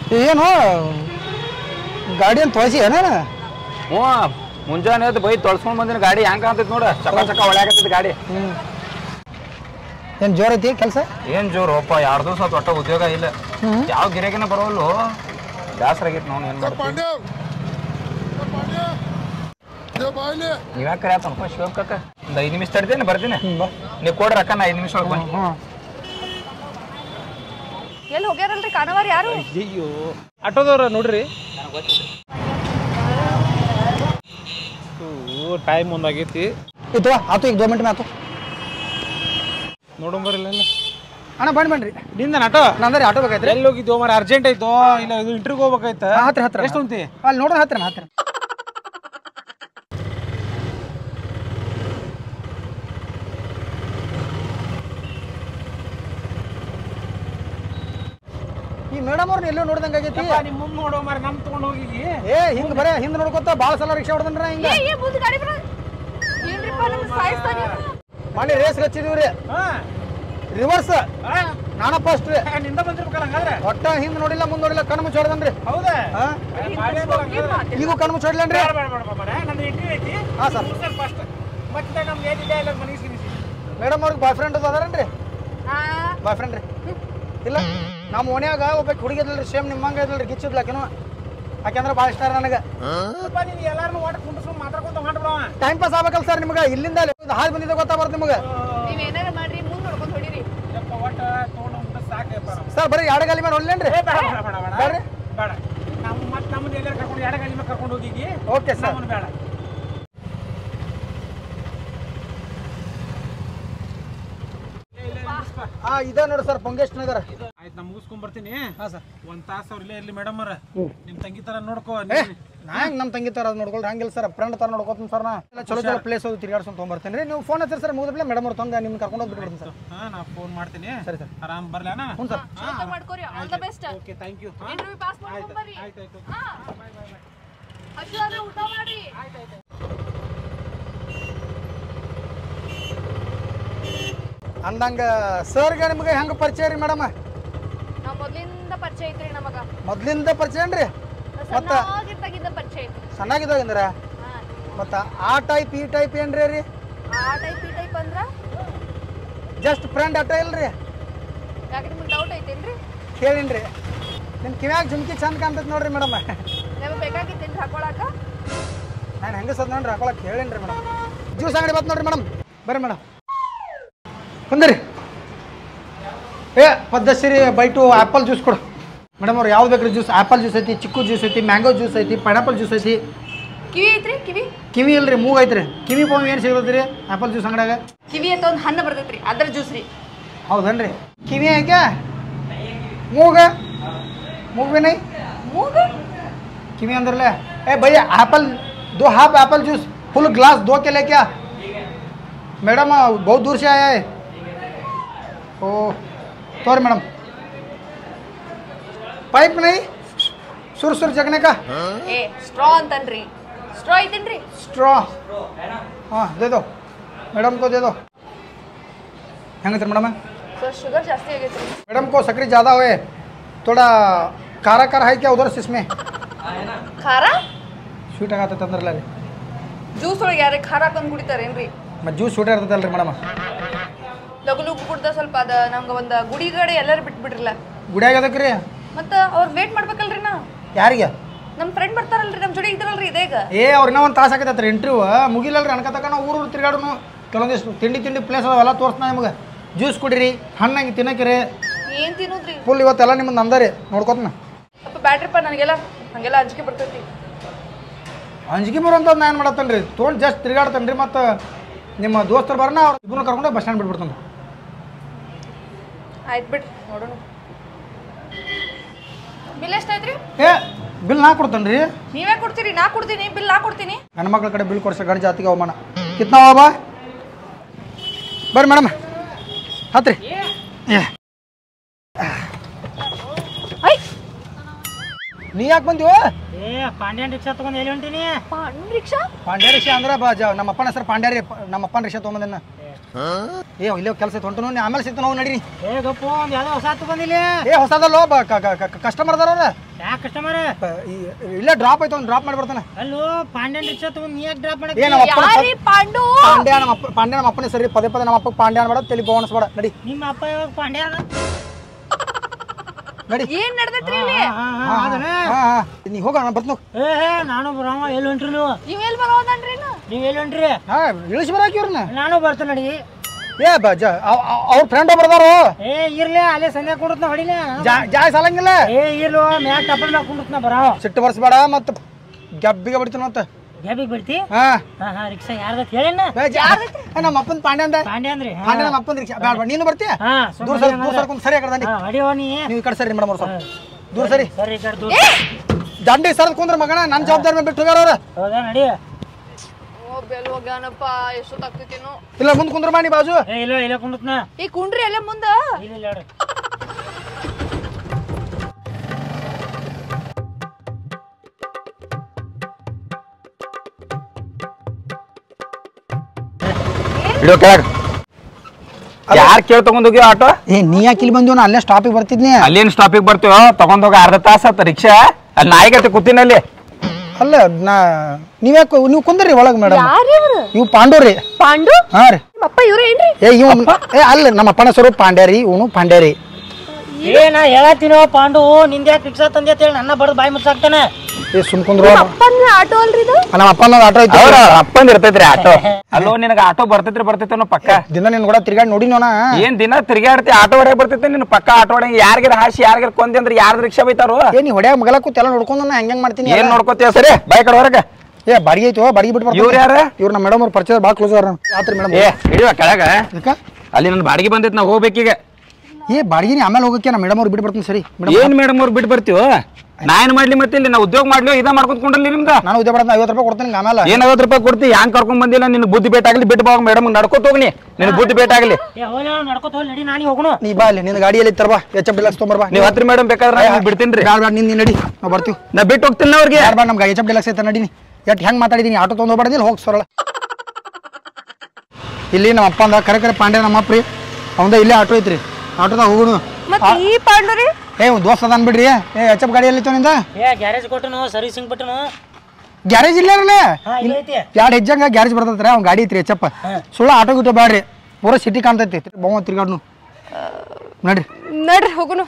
ಏನು ಗಾಡಿ ಅಂತ ತೊಳಸಿ ಏನ ಹ್ಞೂ ಮುಂಜಾನೆ ಎದ್ದು ಬೈ ತೊಳ್ಸ್ಕೊಂಡ್ ಬಂದಿನ ಗಾಡಿ ಹೆಂಗ್ ಕಾಣ್ತೈತಿ ನೋಡ ಚಕ ಚಕ ಒಳ್ಯಾಕತ್ತೈತಿ ಗಾಡಿ ಹ್ಞೂ ಏನು ಜೋರ್ ಐತಿ ಕೆಲಸ ಏನ್ ಜೋರು ಅಪ್ಪ ಎರಡು ದಿವಸ ಆತ್ ಒಟ್ಟ ಉದ್ಯೋಗ ಇಲ್ಲ ಯಾವ ಗಿರಾಕಿನ ಬರೋಲ್ಲು ಬೇಸರ ಆಗೈತಿ ನೋಡ್ ಏನ್ ಮಾಡ್ತಿ ನೀವ್ ಯಾಕೆ ಆತನಪ್ಪ ಶಿವಪ್ಪ ಕಾಕ ಒಂದು ಐದು ನಿಮಿಷ ತಡ್ತೀನಿ ಬರ್ತೀನಿ ನೀವು ಕೊಡ್ರಿ ಅಕ್ಕ ನಾ ಐದು ನಿಮಿಷ ಒಳಗೆ ಬನ್ನಿ ಹ್ಞೂ ಎಲ್ಲಿ ಹೋಗ್ಯಾರಲ್ರಿ ಕಾನವಾರ ಯಾರು ಅಯ್ಯೋ ಆಟೋದವ್ರ ನೋಡ್ರಿ ಟೈಮ್ ಒಂದಾಗೈತಿ ಇತ್ತು ಆತು ಈಗ ದೋ ಮಿನಿಟ್ ಆತು ನೋಡಂಬರಿಲ್ಲ ಅಣ್ಣ ಬನ್ನಿ ಬನ್ರಿ ನಿಂದ ಆಟೋ ನಂದ್ರೆ ಆಟೋ ಬೇಕಾಯ್ತ್ರಿ ಎಲ್ಲಿ ಹೋಗಿದ್ವು ಮರ ಅರ್ಜೆಂಟ್ ಐತೋ ಇಲ್ಲ ಇದು ಇಂಟರ್ವ್ಯೂ ಹೋಗ್ಬೇಕಾಯ್ತ ಹಾ, ಹತ್ರ ಹತ್ರ ಎಷ್ಟು ಉಂತಿ ಅಲ್ಲಿ ನೋಡೋಣ ಹತ್ರ ಹತ್ರ ಈ ಮೇಡಮ್ ಅವ್ರನ್ನ ಎಲ್ಲೋ ನೋಡ್ದಂಗೆ ಆಗೈತಿ ನಿಮ್ಮ ಮುಂದೆ ನೋಡೋ ಮರ ನಮ್ ತಗೊಂಡ್ ಹೋಗಿ ಏ ಹಿಂಗ್ ಬರೇ ಹಿಂದ್ ನೋಡ್ಕೊತ ಭಾಳ ಸಲ ರಿಕ್ಷಾ ಹೊಡೆದನ್ರ ಹಿಂಗ ಏ ಏ ಮುಂದೆ ಗಾಡಿ ಬರ ಏನ್ರಿಪ್ಪ ನಮ್ಗೆ ಸಾಯಿಸ್ತಾನೆ ಮಾಡಿ ರೇಸ್ ಹಚ್ಚಿದೀವ್ರಿ ರಿವರ್ಸ್ ನಾನ ಫಸ್ಟ್ ರೀ ನಿಂದ ಬಂದಿರ್ಬೇಕಲ್ಲ ಹಂಗಾದ್ರೆ ಒಟ್ಟ ಹಿಂದ್ ನೋಡಿಲ್ಲ ಮುಂದ್ ನೋಡಿಲ್ಲ ಕಣ್ಣು ಮುಚ್ಚಿ ಹೊಡೆದನ್ರಿ ಹೌದಾ ಹಾ ಈಗೂ ಕಣ್ಣು ಮುಚ್ಚಿ ಹೊಡ್ಲೇನ್ರಿ ನಂದು ಇಂಟರ್ವ್ಯೂ ಐತಿ ಹಾ ಸರ್ ಫಸ್ಟ್ ಮತ್ತೆ ನಮ್ಗೆ ಏನಿದೆ ಇಲ್ಲ ಮನೆಗೆ ಸಿಗಿಸಿ ಮೇಡಮ್ ಅವ್ರಿಗೆ ಬಾಯ್ ಫ್ರೆಂಡ್ ಅದಾರೇನ್ರಿ ಹಾ ಬಾಯ್ ಫ್ರೆಂಡ್ ರೀ ಇಲ್ಲ ನಮ್ಮ ಓಣ್ಯಾಗ ಒಬ್ಬ ಹುಡುಗಿ ಇದ್ಲರಿ ಸೇಮ್ ನಿಮ್ಮಂಗ ಇದ್ಲರಿ ಗಿಚ್ಚಿದ್ಲ ಆಕೆನು ಯಾಕೆಂದ್ರೆ ಭಾಳ ಇಷ್ಟ ನನಗೆ ನೀನು ಎಲ್ಲಾರನ್ನೂ ಒಟ್ಟು ಕುಂಡ್ಸ್ಕೊಂಡು ಮಾತಾಡ್ಕೊಂತ ಮಾಡ್ಬಿಡವ ಟೈಮ್ ಪಾಸ್ ಆಗ್ಬೇಕಲ್ಲ ಸರ್ ನಿಮ್ಗೆ ಇಲ್ಲಿಂದ ಹಾಲು ಬಂದಿದ್ದ ಗೊತ್ತಾಗ್ಬಾರ್ದು ನಿಮಗೆ ನೀವ್ ಏನಾರ ಮಾಡ್ರಿ ಮುಂದೆ ನೋಡ್ಕೊಂಡ್ ಹೊಡೀರಿ ಯಪ್ಪ ಒಟ್ಟ ತೊಗೊಂಡು ಊಟ ಸಾಕಪ್ಪ ನಾವು. ಸರ್ ಬರೀ ಎರಡು ಗಾಲಿ ಮೇಲೆ ಹೊಡ್ಲೇನ್ರಿ ಏ, ಬೇಡ ಬೇಡ ಬೇಡ ಬೇಡ ಬೇಡ್ರಿ? ಬೇಡ ನಾವು ಮತ್ತೆ ನಮ್ಮನ್ನ ಎಲ್ಲಾರು ಕರ್ಕೊಂಡು ಎಡ ಗಾಡಿ ಮೇಲೆ ಕರ್ಕೊಂಡು ಹೋಗಿಗಿ ಓಕೆ ಸರ್ ನಮ್ಮನ್ನ ಬೇಡ ಹಾ ಇದೆ ನೋಡಿ ಸರ್ ಪಂಗೇಶ್ ನಗರ ಆಯ್ತು ನಾ ಮುಗಿಸ್ಕೊಂಡ್ ಬರ್ತೀನಿ ಹಾ ಸರ್ ಒಂದ್ ತಾಸು ಅವ್ರ ಇಲ್ಲೇ ಇರ್ಲಿ ಮೇಡಮ್ ಅವ್ರ ನಿಮ್ ತಂಗಿ ತರ ನೋಡ್ಕೋ ಏ ನಾ ಹೆಂಗ್ ನಮ್ಮ ತಂಗಿ ತರ ನೋಡ್ಕೊಳ್ರಿ ಹಂಗಿಲ್ಲ ಸರ್ ಫ್ರೆಂಡ್ ತರ ನೋಡ್ಕೋತೀನಿ ಸರ್ ನಾ ಎಲ್ಲ ಚಲೋ ಚಲೋ ಪ್ಲೇಸ್ ಹೋಗಿ ತಿರ್ಗಾಡ್ಸ್ಕೊಂಡು ತೊಗೊಂಬರ್ತೀನಿ ರೀ ನೀವು ಫೋನ್ ಹಚ್ಚಿರಿ ಸರ್ ಮುಗಿದ್ಮೇಲೆ ಮೇಡಮ್ ಅವ್ರು ತಂದು ನಿಮ್ಗೆ ಕರ್ಕೊಂಡು ಹೋಗ್ಬಿಡ್ತೀನಿ ಸರ್ ಹಾ ನಾ ಫೋನ್ ಮಾಡ್ತೀನಿ ಸರಿ ಸರ್ ಆರಾಮ್ ಬರ್ಲಾನ ಹ್ಞೂ ಸರ್ ಚಲೋ ಮಾಡ್ಕೋರಿ all the best okay thank you interview pass ಮಾಡ್ಕೊಂಡ್ ಬರ್ರಿ ಆಯ್ತು ಆಯ್ತು ಹಾ ಹಸಿವಾದ್ರೆ ಊಟ ಮಾಡ್ರಿ ಅಂದಂಗ ಸರ್ಗೆ ನಿಮ್ಗೆ ಹೆಂಗೆ ಪರಿಚಯ ರೀ ಮೇಡಮ್ ನಾವ್ ಮೊದ್ಲಿಂದ ಪರಿಚಯ ಐತ್ರಿ ನಮಗ ಮೊದ್ಲಿಂದ ಪರಿಚಯ ಏನ್ರಿ ಸಣ್ಣಾಗಿದ್ದಾಗಿಂದ ಪರಿಚಯ ಐತ್ರಿ ಸಣ್ಣಾಗಿದ್ದಾಗಿಂದ್ರ ಹಾ ಮತ್ತು ಆ ಟೈಪ್ ಈ ಟೈಪ್ ಏನ್ರಿ ರೀ ಆ ಟೈಪ್ ಈ ಟೈಪ್ ಅಂದ್ರ ಜಸ್ಟ್ ಫ್ರೆಂಡ್ ಅಟ ಇಲ್ರಿ ಯಾಕೆ ನಿಮ್ಗೆ ಡೌಟ್ ಐತೇನ್ರಿ ಕೇಳಿನ್ರಿ ನಿಮ್ಮ ಕಿವ್ಯಾಗ ಜುಮ್ಕಿ ಚಂದ ಕಾಣ್ತೈತೆ ನೋಡ್ರಿ ಮೇಡಮ್ ನಿಮಗೆ ಬೇಕಾಗಿತ್ತೇನ್ರಿ ಹಾಕೊಳಕ ನಾನು ಹೆಂಗೆ ಸದ್ ನೋಡ್ರಿ ಹಾಕೊಳಕ್ಕೆ ಹೇಳಿನ್ರಿ ಮೇಡಮ್ ಜ್ಯೂಸ್ ಅಂಗಡಿ ಬತ್ ನೋಡ್ರಿ ಮೇಡಮ್ ಬರ್ರಿ ಮೇಡಮ್ ಕುಂದ್ರಿ ಏ ಪದ್ದಶ್ರೀ ಬೈಟು ಆ್ಯಪಲ್ ಜ್ಯೂಸ್ ಕೊಡು ಮೇಡಮ್ ಅವ್ರು ಯಾವ್ದು ಬೇಕ್ರಿ ಜ್ಯೂಸ್ ಆ್ಯಪಲ್ ಜ್ಯೂಸ್ ಐತಿ ಚಿಕ್ಕು ಜ್ಯೂಸ್ ಐತಿ ಮ್ಯಾಂಗೋ ಜ್ಯೂಸ್ ಐತಿ ಪೈನಾಪಲ್ ಜ್ಯೂಸ್ ಐತಿ ಕಿವಿ ಐತ್ರಿ ಕಿವಿ ಕಿವಿ ಇಲ್ರಿ ಮೂಗ್ ಐತ್ರಿ ಕಿವಿ ಪೋಮ್ ಏನು ಸಿಗತೈತಿ ರೀ ಆ್ಯಪಲ್ ಜ್ಯೂಸ್ ಅಂಗಡ್ಯಾಗ ಕಿವಿ ಅಂತ ಒಂದು ಹಣ್ಣು ಬರ್ತೈತ್ರಿ ಅದ್ರ ಜ್ಯೂಸ್ ರೀ ಹೌದನ್ರಿ ಕಿವಿ ಐಕೆ ಮೂಗ ಮೂಗ್ भी नहीं ಮೂಗ किवी अंदर ले ए भैया एप्पल दो half apple juice full glass दो के ले क्या मैडम बहुत दूर से आया है ओ सॉरी मैडम पाइप नहीं सुर सुर जगने का ಏ ಸ್ಟ್ರಾ ಅಂತನ್ರಿ ಸ್ಟ್ರಾ ಐತೇನ್ರಿ स्ट्रॉ हाँ दे दो मैडम को दे दो ಹೆಂಗೈತ್ರಿ ಮೇಡಮ್ ಸೊ ಶುಗರ್ ಜಾಸ್ತಿ ಆಗೈತ್ರಿ मैडम को सक्री ज़्यादा हुए थोड़ा खारा खारा है क्या उधर से इसमें ಖಾರ ಸ್ವೀಟ್ ಆಗತ್ತೈತೆ ಅಂದ್ರಲ್ಲ ರೀ ಜ್ಯೂಸ್ ಒಳಗೆ ಯಾರೇ ಖಾರ ಹಾಕೊಂಡ್ ಕುಡಿತಾರೇನ್ರಿ ಮತ್ತು ಜ್ಯೂಸ್ ಸ್ವೀಟ್ ಇರ್ತೈತಲ್ರಿ ಮೇಡಮ್ ಲಗು ಲಗು ಕುಡ್ದ ಸ್ವಲ್ಪ ಅದ ನಮ್ಗೆ ಒಂದು ಗುಡಿ ಕಡೆ ಎಲ್ಲರೂ ಬಿಟ್ಬಿಡ್ರಲ್ಲ ಗುಡಿಯಾಗ ಅದಕ್ಕೆ ರೀ ಮತ್ತು ಅವ್ರು ವೇಟ್ ಮಾಡ್ಬೇಕಲ್ರಿ ನಾ ಯಾರಿಗೆ ನಮ್ಮ ಫ್ರೆಂಡ್ ಬರ್ತಾರಲ್ರಿ ನಮ್ಮ ಜೋಡಿ ಇದ್ದಾರಲ್ರಿ ಇದೇಗ ಏ ಅವ್ರು ಇನ್ನೂ ಒಂದು ತಾಸು ಆಗತ್ತೈತ್ರಿ ಇಂಟ್ರ್ಯೂ ಮುಗಿಲ್ಲಲ್ರಿ ಅನ್ಕತಕ್ಕ ನಾವು ಊರು ತಿರ್ಗಾಡೋನು ಕೆಲವೊಂದಿಷ್ಟು ತಿಂಡಿ ತಿಂಡಿ ಪ್ಲೇಸ್ ಅದಾವೆಲ್ಲ ತೋರಿಸ್ತಾ ನಿಮಗೆ ಜ್ಯೂಸ್ ಕುಡೀರಿ ಹಣ್ಣಂಗೆ ತಿನ್ನಕ್ರಿ ಏನ್ ತಿನ್ನೋದ್ರಿ ಫುಲ್ ಇವತ್ತೆಲ್ಲ ನಿಮ್ಮದು ನಂದರಿ ನೋಡ್ಕೊತನ ಅಪ್ಪ ಬ್ಯಾಟ್ರಿಪ್ಪ ನನಗೆಲ್ಲ ಹಂಗೆಲ್ಲ ಅಂಜಿಕೆ ಬರ್ತೈತಿ ಅಂಜಿಕೆ ಬರುವಂಥದ್ದು ನಾನು ಮಾಡತ್ತೇನೆ ರೀ ತೊಗೊಂಡು ಜಸ್ಟ್ ತಿರ್ಗಾಡ್ತೇನೆ ರೀ ಮತ್ತು ನಿಮ್ಮ ದೋಸ್ತರು ಬರೋಣ ಅವ್ರು ಇಬ್ಬರು ಕರ್ಕೊಂಡು ಬಸ್ ಸ್ಟ್ಯಾಂಡ್ ಬಿಟ್ಬಿಡ್ತಾನೆ ಆಯ್ತು ಬಿಡ್ರಿ ನೋಡೋಣ ಬಿಲ್ ಎಷ್ಟಾಯ್ತ್ರಿ ಏ ಬಿಲ್ ನಾ ಕೊಡ್ತೇನೆ ರೀ ನೀವೇ ಕೊಡ್ತೀರಿ ನಾ ಕೊಡ್ತೀನಿ ಬಿಲ್ ನಾ ಕೊಡ್ತೀನಿ ಹೆಣ್ಮಕ್ಳ ಮಕ್ಳ ಕಡೆ ಬಿಲ್ ಕೊಡ್ಸ ಗಂಡ ಜಾತಿಗೆ ಅವಮಾನ ಕಿತ್ನಾ ಬಾ ಬರ್ರಿ ಮೇಡಮ್ ಹತ್ರಿ ಏ ಐ ನೀ ಯಾಕೆ ಬಂದಿವ ಏ ಪಾಂಡ್ಯನ್ ರಿಕ್ಷಾ ತಗೊಂಡ್ ಎಲ್ಲಿ ಹೊಂಟೀನಿ ಪಾಂಡ್ ರಿಕ್ಷಾ ಪಾಂಡ್ಯ ರಿಕ್ಷಾ ಅಂದ್ರೆ ಬಾ ಜ ನಮ್ಮ ಅಪ್ಪನ ಹೆಸರು ಪಾಂಡ್ಯ ರೀ ಪ- ನಮ್ಮ ಅಪ್ಪನ ರಿಕ್ಷಾ ತೊಗೊಂಬಂದಿನ ಏ ಏ ಇಲ್ಲೇ ಕೆಲಸ ಐತೆ ಹೊಂಟು ನೀ ಆಮೇಲೆ ಸಿಗ್ತು ನಾವು ನಡೀರಿ ಏ ಗಪ್ಪು ಒಂದು ಯಾವುದೋ ಹೊಸ ಹತ್ತು ಬಂದಿಲ್ಲ ಏ ಹೊಸದಲ್ಲೋ ಕಸ್ಟಮರ್ ಅದಾರ ಅವ್ರ ಯಾಕೆ ಕಸ್ಟಮರ್ ಪ- ಈ- ಇಲ್ಲೇ ಡ್ರಾಪ್ ಐತೆ ಒಂದು ಡ್ರಾಪ್ ಮಾಡಿ ಬರ್ತಾನೆ ಅಲ್ಲೋ ಪಾಂಡ್ಯನ್ ರಿಕ್ಷಾ ತಗೊಂಡ್ ನೀ ಯಾಕೆ ಡ್ರಾಪ್ ಏ ಮಾಡಕ್ಕೆ ನಮ್ಮ ಅಪ್ಪನ ಯಾರಿ ಪಾಂಡು ಪಾಂಡ್ಯ ನಮ್ಮ ಅಪ್ಪ ಪಾಂಡ್ಯ ನಮ್ಮ ಅಪ್ಪನೇ ಸರಿ ಪದೇ ಪದೇ ನಮ್ಮ ಅಪ್ಪ ಪಾಂಡ್ಯ ಅನ್ಬೇಡ ತಲೆ ಬೋಣಿಸ್ಬೇಡ ನಡಿ ನಿಮ್ಮ ಅಪ್ಪ ಯಾವಾಗ ಪಾಂಡ್ಯ ನಡಿ ಏನ್ ನಡೆದೈತ್ರಿ ಇಲ್ಲಿ ಹಾ ಹಾ ಅದನ್ನ ಹಾ ಹಾ ನೀ ಹೋಗ ನಾನು ಬರ್ತು ಏ ಹೇ ನಾನು ಬರವ ಎಲ್ಲಿ ಹೊಂಟ್ರಿ ನೀವು ನೀವ್ ಎಲ್ ಬರೋದನ್ರಿ ನೀವು ಎಲ್ಲಿ ಹೊಂಟ್ರಿ ಹಾ ಇಳಿಸಿ ಬರಾಕಿ ಇವ್ರನ್ನ ನಾನು ಬರ್ತೇನೆ ನಡಿ ಏ ಬ ಜ ಅವ್ರ ಫ್ರೆಂಡ್ ಒಬ್ರು ಅದಾರು ಏ ಇರ್ಲಿ ಅಲ್ಲೇ ಸಂಜೆ ಕುಂಡ್ರತ್ನ ಹೊಡಿಲ ಜಾ- ಜಾಯ್ ಸಾಲಂಗಿಲ್ಲ ಏ ಇರ್ಲು ಮ್ಯಾಗ ಟಪ್ಪಲ್ ಮ್ಯಾಗ ಕುಂಡ್ರತ್ನ ಬರೋ ಸಿಟ್ಟು ಬರ್ಸ್ಬೇಡ ಮತ್ತೆ ಗಬ್ಬಿಗೆ ಬಿಡ್ತೀನಿ ಮತ್ತೆ ಗ್ಯಾಬಿಗೆ ಬಿಡ್ತಿ ಹಾ ಹಾ ಹಾ ರಿಕ್ಷಾ ಯಾರ್ದತ್ ಹೇಳೇನ ಏ, ಜಾ- ಏ, ನಮ್ಮ ಅಪ್ಪನ ಪಾಂಡ್ಯ ಅಂದ ಪಾಂಡ್ಯ ಅಂದ್ರಿ ಹಾ. ಪಾಂಡ್ಯ ನಮ್ಮ ಅಪ್ಪನ ರಿಕ್ಷಾ ಬೇಡ ಬೇಡ ನೀನು ಬರ್ತೀಯ ಹಾ ದೂರ ಸರಿ ದೂರ ಸರ್ಕೊಂಡು ಸರಿ ಆ ಕಡೆ ದಂಡಿ ಹಾ ಹೊಡಿಯೋ ನೀ ನೀವು ಈ ಕಡೆ ಸರಿ ಮೇಡಮ್ ಅವ್ರು ಸ್ವಲ್ಪ ದೂರ ಸರಿ ಸರಿ ಈ ಕಡೆ ದೂರ ದಂಡಿ ಸರ್ದ್ ಕುಂದ್ರ ಮಗನ ನನ್ನ ಜವಾಬ್ದಾರಿ ಮೇಲೆ ಬಿಟ್ಟು ಹೋಗ್ಯಾರ ಅವ್ರು ಹೌದಾ ನಡಿ ಓ ಬೆಲ್ ಹೋಗ್ಯಾನಪ್ಪ ಎಷ್ಟೊತ್ತಾಗ್ತೈತೇನೋ ಇಲ್ಲ ಮುಂದೆ ಕುಂದ್ರ ಮಾಡಿ ಬಾಜು ಏ ಇಲ್ಲ ಇಲ್ಲ ಕುಂಡ್ರತ್ನ ಈ ಕುಂಡ್ರಿ ಅಲ್ಲೇ ಮುಂದ ಇಲ್ಲ ಇಲ್ಲ ಹೇಳ್ರಿ ಇಡೋ ಕೆಳಗ ಯಾರ್ ಕೇಳ್ ತಗೊಂಡ್ ಹೋಗಿ ಆಟೋ ಏ ನೀ ಯಾಕೆ ಇಲ್ಲಿ ಬಂದಿವ್ ನಾ ಅಲ್ಲೇ ಸ್ಟಾಪಿಗೆ ಬರ್ತಿದ್ನಿ ಅಲ್ಲೇನ್ ಸ್ಟಾಪಿಗೆ ಬರ್ತೀವೋ ತಗೊಂಡ್ ಹೋಗಿ ಅರ್ಧ ತಾಸ ಆತ ರಿಕ್ಷಾ ಅಲ್ಲಿ ನಾಯಿಗತ್ತೆ ಕೂತಿನಲ್ಲಿ ಅಲ್ಲ ನಾ ನೀವ್ಯಾಕೆ ನೀವು ಕುಂದ್ರಿ ಒಳಗೆ ಮೇಡಮ್ ಯಾರಿ ಇವ್ರು ಇವು ಪಾಂಡು ರೀ ಪಾಂಡು ಹಾ ರೀ ನಿಮ್ಮಪ್ಪ ಇವ್ರ ಏನ್ರಿ ಏ ಇವ್ ಏ ಅಲ್ಲ ನಮ್ಮ ಅಪ್ಪನ ಹೆಸರು ಪಾಂಡ್ಯ ರೀ ಇವನು ಪಾಂಡ್ಯ ರೀ ಏ ನಾ ಹೇಳತ್ತೀನೋ ಪಾಂಡು ನಿಂದ ಯಾಕೆ ರಿಕ್ಷಾ ತಂದೆ ಅಂತ ಹೇಳಿ ನನ್ನ ಬಡ್ದು ಬಾಯಿ ಮುಚ್ಚಾಕ್ತಾನೆ ಏ ಸುಮ್ ಕುಂದ್ರು ಅಪ್ಪನ ಆಟೋ ಅಲ್ರಿ ಇದು ನಮ್ಮ ಅಪ್ಪನ ಆಟೋ ಐತಿ ಅವ್ರ ಅಪ್ಪಂದ್ ಇರ್ತೈತ್ರಿ ಆಟೋ ಅಲ್ಲೋ ನಿನಗ ಆಟೋ ಬರ್ತೈತ್ರಿ ಬರ್ತೈತಿ ಅನ್ನೋ ಪಕ್ಕ ದಿನ ನಿನ್ ಕೂಡ ತಿರ್ಗಾಡಿ ನೋಡಿ ನೋಣ ಏನ್ ದಿನ ತಿರ್ಗಾಡ್ತಿ ಆಟೋ ಹೊಡೆಯ ಬರ್ತೈತಿ ನಿನ್ ಪಕ್ಕ ಆಟೋ ಹೊಡೆಯ ಯಾರಿಗಾರ ಹಾಸಿ ಯಾರಿಗಾರ ಕೊಂದಿ ಅಂದ್ರೆ ಯಾರ್ದು ರಿಕ್ಷಾ ಬೈತಾರೋ ಏ ನೀ ಹೊಡ್ಯಾಗ ಮಗಲ ಕೂತ್ ಎಲ್ಲ ನೋಡ್ಕೊಂಡು ನಾ ಹೆಂಗ್ ಮಾಡ್ತೀನಿ ಏನ್ ನೋಡ್ಕೋತೀಯ ಸರಿ ಬೈ ಕಡೆ ಹೊರಗ ಏ ಬಾಡಿಗೆ ಐತೋ ಬಾಡಿಗೆ ಬಿಟ್ಟು ಇವ್ರು ಯಾರ ಇವ್ರು ನಮ್ಮ ಮೇಡಮ್ ಅವ್ರ ಪರಿಚಯ ಭಾಳ ಕ್ಲೋಸ್ ಅವ್ರ ಆತ್ರಿ ಮೇಡಮ್ ಏ ಹಿಡಿಯುವ ಕೆಳಗ ಅದಕ್ಕ ಅಲ್ಲಿ ನನ್ ಬಾಡಿಗೆ ಬಂದೈತಿ ನಾ ಹೋಗ್ಬೇಕೀಗ ಏ ಬಾಡಿಗೆ ಆಮೇಲೆ ಹೋಗಕ್ಕೆ ನಾ ಮೇಡಮ್ ಅವ್ರು ಬಿಟ್ಟು ಬರ್ತೀನಿ ಸರಿ ಮೇಡಮ್ ಏನ್ ಮೇಡಮ್ ಅವ್ರು ಬಿಟ್ಟು ಬರ್ತೀವೋ ನಾ ಏನ್ ಮಾಡ್ಲಿ ಮತ್ತೆ ಇಲ್ಲಿ ನಾ ಉದ್ಯೋಗ ಮಾಡ್ಲಿ ಇದ ಮಾಡ್ಕೊಂಡ್ಕೊಂಡಲ್ಲಿ ನಿಮ್ದ ನಾನು ಉದ್ಯೋಗ ಮಾಡೋದು ಐವತ್ತು ರೂಪಾಯಿ ಕೊಡ್ತೀನಿ ಆಮೇಲೆ ಏನ್ ಐವತ್ತು ರೂಪಾಯಿ ಕೊಡ್ತಿ ಹ್ಯಾಂಗ್ ಕರ್ಕೊಂಡ್ ಬಂದಿಲ್ಲ ನಿನ್ ಬುದ್ಧಿ ಭೇಟಾಗ್ಲಿ ಬಿಟ್ಟು ಹೋಗ್ ಮೇಡಮ್ ನಡ್ಕೋತ ಹೋಗ್ನಿ ನಿನ್ ಬುದ್ಧಿ ಭೇಟಾಗ್ಲಿ ಏ ಹೋಗ್ಲಿ ನಡ್ಕೋತ ಹೋಗ್ಲಿ ನಡಿ ನಾನು ಹೋಗೋಣ ನೀ ಬಾ ಅಲ್ಲಿ ನಿನ್ನ ಗಾಡಿಯಲ್ಲಿ ತರ್ಬಾ ಎಚ್ ಎಫ್ ಡಿಲಕ್ಸ್ ತೊಗೊಂಬರ್ಬಾ ನೀವ್ ಹತ್ರ ಮೇಡಮ್ ಬೇಕಾದ್ರೆ ನಾ ಬಿಡ್ತೀನಿ ಬ್ಯಾಡ ಬ್ಯಾಡ ನಿನ್ನ ನಡಿ ನಾವು ಬರ್ತೀವಿ ನಾ ಬಿಟ್ಟು ಹೋಗ್ತೀನಿ ಅವ್ರಿಗೆ ಬ್ಯಾಡ ಬ್ಯಾಡ ನಮ್ಗೆ ಎಚ್ ಎಫ್ ಡಿಲಕ್ಸ್ ಐತೆ ನಡೀನಿ ಎಟ್ ಹೆಂಗ್ ಮಾತಾಡಿದೀನಿ ಆಟೋ ತೊಗೊಂಡು ಹೋಗ್ಬಾರ್ದಿಲ್ಲ ಹೋಗಿ ಸರಳ ಇಲ್ಲಿ ನಮ್ಮ ಅಪ್ಪ ಅಂದ ಕರೆ ಕರೆ ಪಾಂಡೆ ನಮ್ಮ ಅಪ್ಪ ರೀ ಅವಂದ ಇಲ್ಲೇ ಆಟೋ ಐತ್ರಿ ಆಟೋದಾಗ ಹೋಗುಣ ಮತ್ ಈ ಪಾಂಡು ರೀ ಏ ಒಂದು ದೋಸ್ತ ಅದಾನ್ ಬಿಡ್ರಿ ಏ ಎಚ್ ಎಫ್ ಗಾಡಿಯಲ್ಲಿ ಐತೋ ನಿಂದ ಏ ಗ್ಯಾರೇಜ್ ಕೊಟ್ಟನು ಸರ್ವಿಸಿಂಗ್ ಬಿಟ್ಟನು ಗ್ಯಾರೇಜ್ ಇಲ್ಲ ರೀ ಹಾ ಇಲ್ಲ ಐತಿ ಎರಡು ಹೆಜ್ಜಂಗ ಗ್ಯಾರೇಜ್ ಬರ್ತೈತ್ರಿ ಅವ್ನ ಗಾಡಿ ಐತ್ರಿ ಎಚ್ ಎಫ್ ಸುಳ್ಳು ಆಟೋ ಗಿಟೋ ಬ್ಯಾಡ್ರಿ ಪೂರ ಸಿಟಿ ಕಾಣ್ತೈತಿ ಬಹು ತಿರ್ಗಾಡ್ನು ನಡ್ರಿ ನಡ್ರಿ ಹೋಗುನು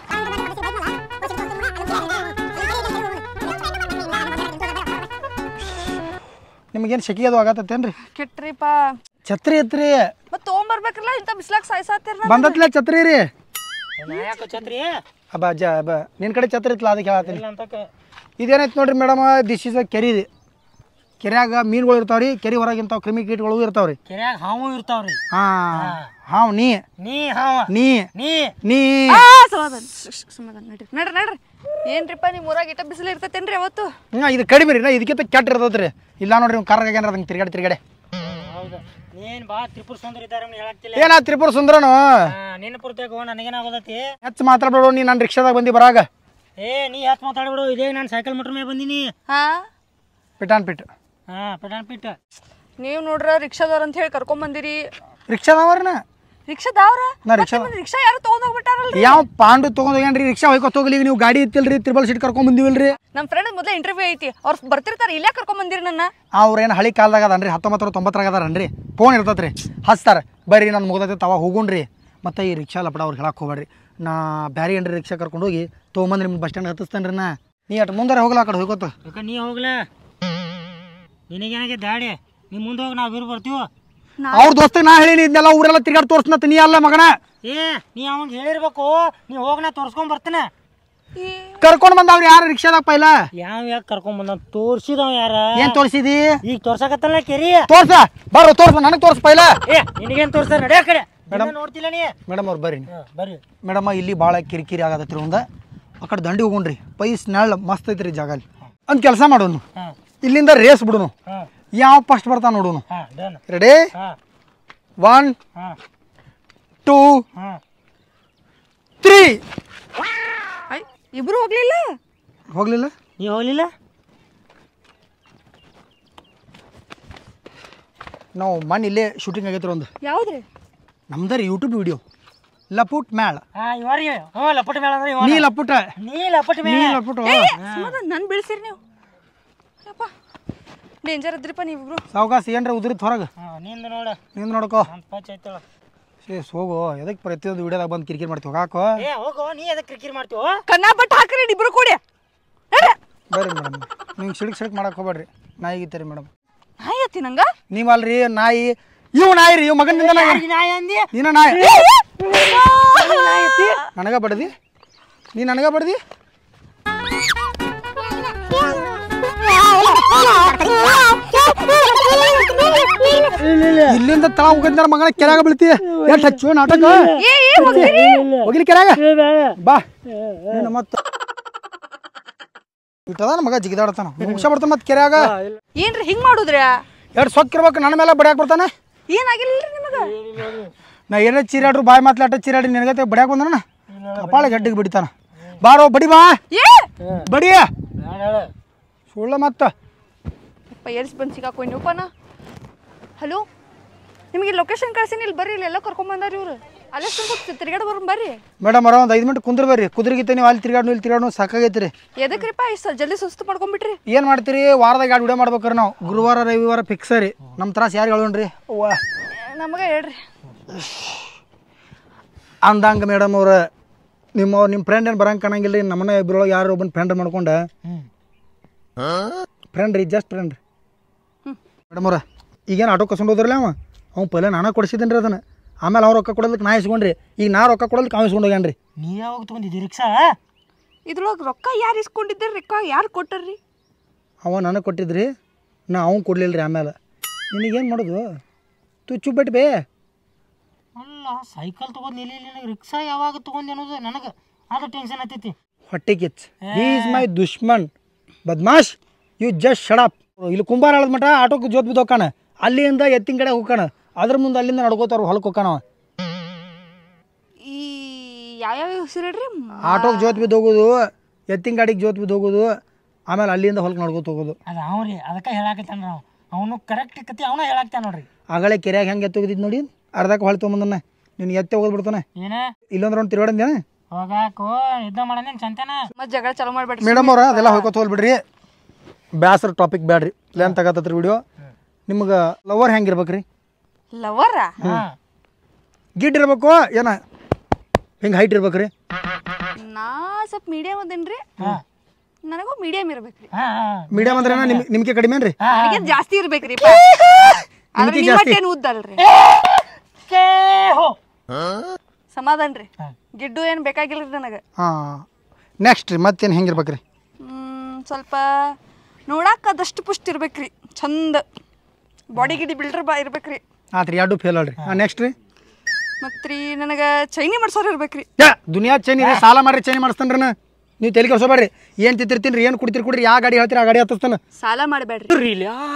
ನಿಮಗೇನು ಸೆಕೆ ಅದು ಆಗತ್ತೇನ್ರಿ ಕೆಟ್ರಿಪ್ಪ ಛತ್ರಿ ಐತ್ರಿ ಮತ್ ತಗೊಂಬರ್ಬೇಕಲ್ಲ ಇಂತ ಬಿಸ್ಲಾಕ್ ಸಾಯ್ಸಾತಿರ್ ಬಂದತ್ಲೆ ಛತ್ರಿ ರೀ ನಾ ಯಾಕೆ ಛತ್ರಿ ಅಬ್ಬ ಅಜ್ಜ ಅಬ್ಬ ನಿನ್ನ ಕಡೆ ಛತ್ರಿ ಇತ್ತಲ್ಲ ಅದಕ್ಕೆ ಹೇಳತ್ತೀನಿ ಇಲ್ಲ ಅಂತಕ ಇದೇನೈತೆ ನೋಡ್ರಿ ಮೇಡಮ್ ದಿಸ್ ಇಸ್ ಅ ಕೆರಿ ಇದು ಕೆರೆಯಾಗ ಮೀನುಗಳು ಇರ್ತಾವ್ರಿ ಕೆರೆ ಹೊರಗೆ ಇಂಥವು ಕ್ರಿಮಿ ಕೀಟಗಳು ಇರ್ತಾವ್ರಿ ಕೆರ್ಯಾಗ ಹಾವು ಇರ್ತಾವ್ರಿ ಹಾಂ ಹಾವ್ ನೀ ನೀ ಹಾವ ನೀ ನೀ ನೀ ಆ ಸಮಾಧಾನ ಶ್ಶ್, ಶ್ಶ್, ಸಮಾಧಾನ ನಡ್ರಿ ನಡ್ರಿ ನಡ್ರಿ ಏನ್ರಿಪ್ಪ ನಿಮ್ ಊರಾಗ ಇಟ್ಟ ಬಿಸಿಲು ಇರ್ತೈತೇನ್ರಿ ಅವತ್ತು ಹ್ಞೂ ಇದು ಕಡಿಮೆ ರೀ ನಾ ಇದಕ್ಕಿಂತ ಕೆಟ್ಟ ಇರ್ತೈತ್ರಿ ಇಲ್ಲ ನೋಡ್ರಿ ನೀವು ಕಾರ್ನಾಗ ಏನಾರ ಅದಂಗೆ ತಿರ್ಗಾಡಿ ತಿರ್ಗಾಡೆ ಹೌದು ನೀನ್ ಬಾ ತ್ರಿಪುರ ಸುಂದರ ಇದ್ದಾರೆ ಹೇಳಕ್ತಿಲ್ಲ ಏನ ತ್ರಿಪುರ ಸುಂದರನು ನಿನ್ನ ಪುರ್ತಕ ನನಗೇನಾಗೋದತಿ ಹೆಚ್ಚು ಮಾತಾಡ್ಬೇಡು ನೀ ನನ್ನ ರಿಕ್ಷಾದಾಗ ಬಂದಿ ಬರಾಗ ಏ ನೀ ಹತ್ತು ಮಾತಾಡ್ಬಿಡು ಇದೇ ನಾನು ಸೈಕಲ್ ಮೋಟ್ರ್ ಮೇಲೆ ಬಂದೀನಿ ಹಾ ಪಿಟಾನ್ ಪಿಟ್ ಹಾ ಪಟಾನ್ ಪಿಟ್ಟ ನೀವ್ ನೋಡ್ರ ರಿಕ್ಷಾದವ್ರ ಅಂತ ಹೇಳಿ ಕರ್ಕೊಂಡ್ ಬಂದಿರಿ ರಿಕ್ಷಾದವ್ರನ ರಿಕ್ಷಾದವ್ರ ನಾ ರಿಕ್ಷಾ ರಿಕ್ಷಾ ಯಾರು ತಗೊಂಡ್ ಹೋಗ್ಬಿಟ್ಟಾರಲ್ರಿ ಯಾವ ಪಾಂಡು ತೊಗೊಂಡು ಹೋಗ್ಯಾನ್ರಿ ರಿಕ್ಷಾ ಹೋಯ್ಕೊತ ಹೋಗ್ಲಿ ಈಗ ನೀವು ಗಾಡಿ ಇತ್ತಿಲ್ರಿ ತ್ರಿಬಲ್ ಸೀಟ್ ಕರ್ಕೊಂಡ್ ಬಂದಿವಲ್ರಿ ನಮ್ ಫ್ರೆಂಡ್ ಮೊದ್ಲೇ ಇಂಟರ್ವ್ಯೂ ಐತಿ ಅವ್ರು ಬರ್ತಿರ್ತಾರ ಇಲ್ಲೇ ಕರ್ಕೊಂಡ್ ಬಂದಿರಿ ನನ್ನ ಅವ್ರೇನು ಹಳಿ ಕಾಲದಾಗ ಅದನ್ರಿ ಹತ್ತೊಂಬತ್ತು ತೊಂಬತ್ತರಾಗ ಅದಾರನ್ರಿ ಫೋನ್ ಇರ್ತೈತ್ರಿ ಹಚ್ತಾರ ಬರ್ರಿ ನಾನು ಮುಗ್ದೈತೆ ತವ ಹೋಗುಣ್ರಿ ಮತ್ತು ಈ ರಿಕ್ಷಾ ಲಪಡ ಅವ್ರಿಗೆ ಹೇಳಕ್ಕೆ ಹೋಗ್ಬೇಡ್ರಿ ನಾ ಬ್ಯಾರೆ ಏನ್ರಿ ರಿಕ್ಷಾ ಕರ್ಕೊಂಡು ಹೋಗಿ ತೊಗೊಂಬಂದು ನಿಮ್ಮ ಬಸ್ ಸ್ಟ್ಯಾಂಡ್ ಹತ್ತಿಸ್ತೇನೆ ನಾ ನೀ ಅಟ್ ಮುಂದಾರೆ ಹೋಗ್ಲಾ ಆ ಕಡೆ ಹೋಗೋತ ಯಾಕ ನೀ ಹೋಗ್ಲ ನಿನಗೇನಾಗೆ ದಾಡಿ ನೀ ಮುಂದೆ ಹೋಗಿ ನಾವು ಇರು ಬರ್ತೀವೋ ಅವ್ರ ದೋಸ್ತ ನಾ ಹೇಳೀನಿ ಇದನ್ನೆಲ್ಲ ಊರೆಲ್ಲ ತಿರ್ಗಾಡಿ ತೋರಿಸ್ನತ್ ನೀ ಅಲ್ಲ ಮಗನ ಏ ನೀ ಅವ್ನಿಗೆ ಹೇಳಿರ್ಬೇಕು ನೀ ಹೋಗಿ ನಾ ತೋರ್ಸ್ಕೊಂಡ್ ಬರ್ತೇನೆ ಕರ್ಕೊಂಡು ಬಂದವ್ರು ಯಾರು ರಿಕ್ಷಾದಾಗ ಪೈಲ ಯಾವ ಯಾಕೆ ಕರ್ಕೊಂಡ್ ಬಂದ ತೋರ್ಸಿದವ ಯಾರ ಏನ್ ತೋರಿಸಿದಿ ಈಗ ತೋರ್ಸಕತ್ತಲ್ಲ ಕೆರಿ ತೋರ್ಸ ಬರ್ರ ತೋರ್ಸ ನನಗೆ ತೋರ್ಸ ಪೈಲ ಏ ನಿನಗೇನ್ ತೋರ್ಸ್ತಾರ ನಡ್ಯಾ ಕಡೆ ದಿನ ನೋಡ್ತಿಲ್ಲ ನೀ ಮೇಡಮ್ ಅವ್ರು ಬರ್ರಿ ಹಾ, ಬರ್ರಿ ಮೇಡಮ್ ಇಲ್ಲಿ ಭಾಳ ಕಿರಿಕಿರಿ ಆಗತ್ತೈತ್ರಿ ಒಂದ ಆ ಕಡೆ ದಂಡಿ ಹೋಗುಣ್ರಿ ಪೈಸ್ ನೆಳ್ಳ ಮಸ್ತ್ ಐತ್ರಿ ಜಾಗ ಅಲ್ಲಿ ಒಂದು ಕೆಲಸ ಮಾಡೋನು ಹಾ ಇಲ್ಲಿಂದ ರೇಸ್ ಬಿಡುನು ಹಾ ಯಾವ ಫಸ್ಟ್ ಬರ್ತಾನ ನೋಡುನು ಹಾ ಡನ್ ರೆಡಿ ಹಾ ಒನ್ ಹಾ ಟೂ ಹಾ ತ್ರೀ ಐ ಇಬ್ರು ಹೋಗ್ಲಿಲ್ಲ ಹೋಗ್ಲಿಲ್ಲ ನೀ ಹೋಗ್ಲಿಲ್ಲ ನಾವು ಮಣ್ಣು ಇಲ್ಲೇ ಶೂಟಿಂಗ್ ಆಗೈತ್ರಿ ಒಂದು ಯಾವ್ದ್ರಿ ನಮ್ದು ರೀ ಯೂಟ್ಯೂಬ್ ವಿಡಿಯೋ ಲಪುಟ್ ಮ್ಯಾಳ ಹಾ ಇವರಿ ಹ್ಞೂ ಲಪಟ ಮೇಳ ಅಂದ್ರೆ ಇವ ನೀ ಲಪುಟ ನೀ ಲಪಟ ನೀ ಮೇಳ ಲಪುಟ ಸಮಾಧಾನ ನನ್ ಬೀಳ್ಸಿರಿ ನೀವು ಯಪ್ಪ ಡೇಂಜರ್ ಇದ್ರಿಪ್ಪ ನೀವಿಬ್ರು ಸಾವಕಾಶ ಏನ್ರ ಉದುರಿತ್ ಹೊರಗೆ ಹಾ ನಿಂದ ನೋಡ ನಿಂದು ನೋಡ್ಕೋ ಅಂತ ಪಂಚ ಐತಳ ಏ ಹೋಗು ಎದಕ್ಕೆ ಪ್ರತಿಯೊಂದು ವಿಡಿಯೋದಾಗ ಬಂದು ಕಿರಿಕಿರಿ ಮಾಡ್ತೀವಿ ಹೋಗಾಕೋ ಏ ಹೋಗೋ ನೀ ಅದಕ್ಕೆ ಕ್ರಿಕಿರಿ ಮಾಡ್ತೀವೋ ಕನ್ನಾ ಬಟ್ ಹಾಕ್ರಿ ಇಬ್ರು ಕೂಡಿ ನಡ್ರಿ. ಬರ್ರಿ ಮೇಡಮ್ ನೀವು ಸಿಡಕ್ ಸಿಡಕ್ ಮಾಡಕ್ಕೆ ಹೋಗ್ಬೇಡ್ರಿ ನಾಯಿಗಿತ್ತೀರಿ ಮೇಡಮ್ ನಾಯಿ ಅತ್ತಿ ನಂಗ ನೀವಲ್ರಿ ನಾಯಿ ಇವು ನಾಯಿ ರೀ ಇವು ಮಗನಿಂದ ನಾಯಿ ಯಾರಿಗೆ ನಾಯಿ ಅಂದಿ ನೀನ ನಾಯಿ ನನಗ ಬಡ್ದಿ ನೀ ನನಗ ಬಡ್ದಿ ಇಲ್ಲಿಂದ ತಳ ಹೋಗಿದ್ದಾರ ಮಗನ ಕೆರೆಯಾಗ ಬೀಳ್ತಿ ಎಷ್ಟು ಹಚ್ಚು ನಾಟಕ ಏ ಏ ಹೋಗ್ತೀರಿ ಹೋಗಿಲಿ ಕೆರೆಯಾಗ ಬಾ ನೀನು ಮತ್ತ ಇಟ್ಟದ ಮಗ ಜಿಗಿದಾಡ್ತಾನ ಮುಗಿಸ ಬರ್ತಾನ ಮತ್ತೆ ಕೆರೆಯಾಗ ಏನ್ರಿ ಹಿಂಗ್ ಮಾಡುದ್ರಿ ಎರಡು ಸೊಕ್ಕಿರ್ಬೇಕು ನನ್ನ ಮೇಲೆ ಬಡಿಯಾಕ ಬರ್ತಾನೆ ಏನಾಗಿಲ್ರಿ ನಿಮಗ ನಾ ಏನೇ ಚೀರಾಡ್ರು ಬಾಯಿ ಮಾತ್ಲಾಟ ಚೀರಾಡಿ ನಿನಗತ್ತೆ ಬಡಿಯಾಕ ಬಂದನ ಕಪಾಳ ಗಡ್ಡಿಗೆ ಬಿಡಿತಾನ ಬಾರೋ ಬಡಿ ಬಾ ಏ ಬಡಿ ಸುಳ್ಳ ಮತ್ತ ಯಪ್ಪ ಎಲ್ಸ್ ಬಂದು ಸಿಗಾಕೋಯ್ ನೀವಪ್ಪನ ಹಲೋ ನಿಮಗೆ ಲೊಕೇಶನ್ ಕಳ್ಸೀನಿ ಇಲ್ಲಿ ಬರ್ರಿ ಇಲ್ಲೆಲ್ಲ ಕರ್ಕೊಂಬಂದಾರ ಇವ್ರು ಅಲ್ಲೇ ಸ್ವಲ್ಪ ತಿರ್ಗಾಡ ಬರೋಣ ಬರ್ರಿ ಮೇಡಮ್ ಅವ್ರ ಒಂದು ಐದು ಮಿನಿಟ್ ಕುಂದ್ರ ಬರ್ರಿ ಕುದುರೆಗಿತ್ತೆ ನೀವು ಅಲ್ಲಿ ತಿರ್ಗಾಡು ಇಲ್ಲಿ ತಿರ್ಗಾಡು ಸಾಕಾಗೈತಿ ರೀ ಎದಕ್ರಿಪ್ಪ ಇಷ್ಟು ಜಲ್ದಿ ಸುಸ್ತು ಮಾಡ್ಕೊಂಬಿಟ್ರಿ ಏನು ಮಾಡ್ತೀರಿ ವಾರದಾಗ ಎರಡು ವಿಡಿಯೋ ಮಾಡ್ಬೇಕ್ರಿ ನಾವು ಗುರುವಾರ ರವಿವಾರ ಫಿಕ್ಸ್ ರೀ ನಮ್ಮ ತ್ರಾಸ ಯಾರು ಹೇಳೋಣ್ರಿ ಅವ್ವ ನಮಗೆ ಹೇಳ್ರಿ ಅಂದಂಗ ಮೇಡಮ್ ಅವ್ರ ನಿಮ್ಮ ನಿಮ್ಮ ಫ್ರೆಂಡ್ ಏನು ಬರಂಗೆ ಕಾಣಂಗಿಲ್ಲ ರೀ ನಮ್ಮನ್ನ ಇಬ್ಬರೊಳಗೆ ಯಾರು ಒಬ್ಬನ ಫ್ರೆಂಡ್ ಮಾಡ್ಕೊಂಡ ಫ್ರೆಂಡ್ ರೀ ಜಸ್ಟ್ ಫ್ರೆಂಡ್ ರೀ ಮೇಡಮ್ ಅವ್ರ ಈಗೇನು ಆಟೋ ಕಸ್ಕೊಂಡು ಹೋದ್ರಲ್ಲ ಅವ ಅವ್ನು ಪೈಲೆ ನಾನೇ ಕೊಡಿಸಿದ್ದೇನೆ ರೀ ಅದನ್ನು ಆಮೇಲೆ ಅವ್ರು ರೊಕ್ಕ ಕೊಡೋದಕ್ಕೆ ನಾ ಇಸ್ಕೊಂಡ್ರಿ ಈಗ ನಾ ರೊಕ್ಕ ಕೊಡೋದಕ್ಕೆ ಅವ್ನು ಇಸ್ಕೊಂಡು ಹೋಗ್ಯಾನ್ರಿ ನೀ ಯಾವಾಗ ತಗೊಂಡಿದ್ದಿ ರಿಕ್ಷಾ ಇದ್ರೊಳಗೆ ರೊಕ್ಕ ಯಾರು ಇಸ್ಕೊಂಡಿದ್ದೀರಿ ರೊಕ್ಕ ಯಾರು ಕೊಟ್ಟರ್ರಿ ಅವ ನನಗೆ ಕೊಟ್ಟಿದ್ರಿ ನಾ ಅವ್ನು ಕೊಡ್ಲಿಲ್ಲ ರೀ ಆಮೇಲೆ ನಿನಗೇನು ಮಾಡೋದು ತುಚ್ಚು ಬಿಟ್ಟು ಬೇ ಅಲ್ಲ ಸೈಕಲ್ ತಗೊಂಡು ನಿಲ್ಲಿ ನಿನಗೆ ರಿಕ್ಷಾ ಯಾವಾಗ ತಗೊಂಡಿ ಅನ್ನೋದು ನನಗೆ ಅದು ಟೆನ್ಷನ್ ಆಗ್ತೈತಿ ಹೊಟ್ಟೆ ಕಿಚ್ ಹೀ ಈಸ್ ಮೈ ದುಶ್ಮನ್ ಬದ್ಮಾಶ್ ಯು ಜಸ್ಟ್ ಶಡಪ್ ಇಲ್ಲಿ ಕುಂಬಾರ ಹೇಳದ ಮಟ ಆಟೋಕ್ಕೆ ಜೋತ್ ಬಿದ್ದು ಹೋಗ್ಕಾನ ಅಲ್ಲಿಂದ ಎತ್ತಿನ ಕಡೆ ಹೋಗ್ಕಾನ ಅದ್ರ ಮುಂದೆ ಅಲ್ಲಿಂದ ನಡ್ಕೋತಾರ ಹೊಲಕ್ಕೆ ಹೋಗ್ಕಾನ ಅವ ಈ ಯಾವ್ಯಾವ ಹೆಸರು ಹೇಳ್ರಿ ಆಟೋಗೆ ಜೋತ್ ಬಿದ್ದು ಹೋಗೋದು ಎತ್ತಿನ ಗಾಡಿಗೆ ಜೋತ್ ಬಿದ್ದು ಹೋಗೋದು ಆಮೇಲೆ ಅಲ್ಲಿಂದ ಹೊಲಕ್ಕೆ ನಡ್ಕೋತ ಹೋಗೋದು ಅದು ಅವ ರೀ ಅದಕ್ಕೆ ಹೇಳಾಕತ್ತಾನ ನಾವು ಅವನು ಕರೆಕ್ಟ್ ಕತಿ ಅವನ ಹೇಳಾಕ್ತಾನ ನೋಡ್ರಿ ಆಗಲೇ ಕೆರೆಯಾಗ ಹೆಂಗೆ ಎತ್ತೋಗಿದ್ದು ನೋಡಿ ಅರ್ಧಕ್ಕೆ ಹೊಳೆ ತೊಗೊಂಬಂದನ್ನ ನಿನ್ಗೆ ಎತ್ತೆ ಹೋಗ್ಬಿಡ್ತಾನೆ ಏನ ಇಲ್ಲೊಂದ್ರೆ ಒಂದು ತಿರುಗಾಡಿದ್ದೇನೆ ಹೋಗಾಕೋ ಯುದ್ಧ ಮಾಡನೇನು ಚಂತನ ಮತ್ತೆ ಜಗಳ ಚಾಲೂ ಮಾಡ್ಬೇಡ್ರಿ ಮೇಡಮ್ ಅವ್ರ ಅದೆಲ್ಲ ಹೋಗ್ಕೊತ ಹೋಗ್ಬಿಡ್ರಿ ಬ್ಯಾಸರ ಟಾಪಿಕ್ ಬ್ಯಾಡ್ರಿ ಲೇನ್ ತಗತ್ತತ್ರಿ ವಿಡಿಯೋ ನಿಮ್ಗೆ ಲವರ್ ಹೆಂಗೆ ಇರ್ಬೇಕ್ರಿ ಲವರ ಹಾಂ ಗಿಡ್ ಇರ್ಬೇಕು ಏನ ಹಿಂಗೆ ಹೈಟ್ ಇರ್ಬೇಕ್ರಿ ನಾ ಸ್ವಲ್ಪ ಮೀಡಿಯಮ್ ಅದೇನ್ರಿ ಹಾಂ ನನಗೂ ಮೀಡಿಯಮ್ ಇರ್ಬೇಕ್ರಿ ಹಾಂ ಹಾಂ ಮೀಡಿಯಮ್ ಅಂದ್ರೆ ನಿಮ್ ನಿಮ್ಗೆ ಕಡಿಮೆ ಏನ್ರಿ ನನಗೆ ಜಾಸ್ತಿ ಇರ್ಬೇಕ್ರಿ ಆದ್ರೆ ನಿಮ್ಗೆ ನಿಮ್ಮ ಜಾಸ್ತಿ? ಏನು ಉದ್ದಲ್ರಿ ಕೇ ಹೋ ಸಮಾಧಾನ ರೀ ಹಾ. ಗಿಡ್ಡು ಏನು ಬೇಕಾಗಿಲ್ರಿ ನನಗೆ ಹಾಂ ನೆಕ್ಸ್ಟ್ ರೀ ಮತ್ತೇನು ಹೆಂಗೆ ಇರ್ಬೇಕ್ರಿ ಹ್ಮ್, ಸ್ವಲ್ಪ ನೋಡಾಕ ಅದಷ್ಟು ಪುಷ್ಟಿ ಇರ್ಬೇಕ್ರಿ ಚಂದ ಬಾಡಿ ಗಿಡಿ ಬಿಲ್ಡರ್ ಬಾ ಇರ್ಬೇಕ್ರಿ ಆತ್ರಿ ಎರಡು ಫೇಲ್ ಅಲ್ರಿ ಹಾಂ ನೆಕ್ಸ್ಟ್ ರೀ ಮತ್ರಿ ನನಗೆ ಚೈನಿ ಮಾಡ್ಸೋರು ಇರ್ಬೇಕ್ರಿ ಯಾ ದುನಿಯಾ ಚೈನಿ ರೀ ಸಾಲ ಮಾಡ್ರಿ ಚೈನಿ ಮಾಡಿಸ್ತಾನ್ರಿ ನಾ ನೀವು ತಲೆ ಕೆಡ್ಸೋಬೇಡ್ರಿ ಏನು ತಿಂತಿರ್ತೀನಿ ರೀ ಏನು ಕುಡ್ತೀರಿ ಕುಡ್ರಿ ಯಾವ ಗಾಡಿ ಹೇಳ್ತೀರಿ ಆ ಗಾಡಿ ಹತ್ತಿಸ್ತಾನ ಸಾಲ ಮಾಡಬೇಡ್ರಿ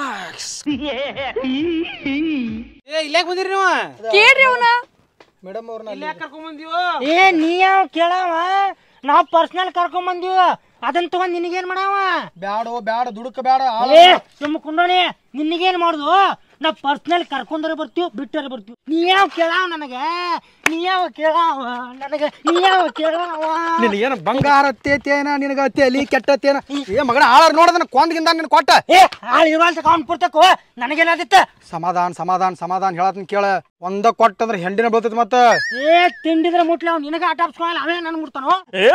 ಏ ಇಲ್ಲಾಕ್ ಬಂದಿರಿ ನೀವು ಕೇಳ್ರಿ ಅವನ ಮೇಡಮ್ ಅವ್ರನ್ನ ಕರ್ಕೊಂಡ್ ಬಂದೀವ ಏ ನೀ ಯಾವ ಕೇಳವ ನಾವು ಪರ್ಸ್ನಲ್ ಕರ್ಕೊಂಬಂದೀವ ಅದನ್ನ ತಗೊಂಡ್ ನಿನಗೇನ್ ಮಾಡವ ಬ್ಯಾಡೋ ಬ್ಯಾಡ ದುಡುಕ ಬ್ಯಾಡ ಏ ಸುಮ್ಮ ಕುಂಡೋಣಿ ನಿನಗೇನ್ ಮಾಡುದು ನಾ ಪರ್ಸ್ನಲ್ ಕರ್ಕೊಂಡರೆ ಬರ್ತೀವಿ ಬಿಟ್ಟರೆ ಬರ್ತೀವಿ ನೀ ಯಾವ ಕೇಳಾವ ನನಗೆ ನೀ ಯಾವ ಕೇಳಾವ ನನಗೆ ನೀ ಯಾವ ಕೇಳಾವ ನಿನಗೇನು ಬಂಗಾರ ತೇತೇನ ನಿನಗ ತೇಲಿ ಕೆಟ್ಟತೇನ ಏ ಮಗನ ಆಳರ್ ನೋಡದನ ಕೊಂದ್ಗಿಂದ ನಿನ್ ಕೊಟ್ಟ ಏ ಹಾಳು ಇರುವಂತ ಕೌಂಟ್ ಪುರ್ತಕೋ ನನಗೇನಾದಿತ್ತ ಸಮಾಧಾನ ಸಮಾಧಾನ ಸಮಾಧಾನ ಹೇಳತ್ನ ಕೇಳ ಒಂದ ಕೊಟ್ಟಂದ್ರೆ ಹೆಂಡಿನ ಬೀಳ್ತೈತಿ ಮತ್ತ ಏ ತಿಂಡಿದ್ರೆ ಮುಟ್ಲಿ ಅವ್ನು ನಿನಗೆ ಆಟ ಆಡ್ಸ್ಕೊಳಲ್ಲ ಅವೇ ನನ್ ಮುಟ್ತಾನೋ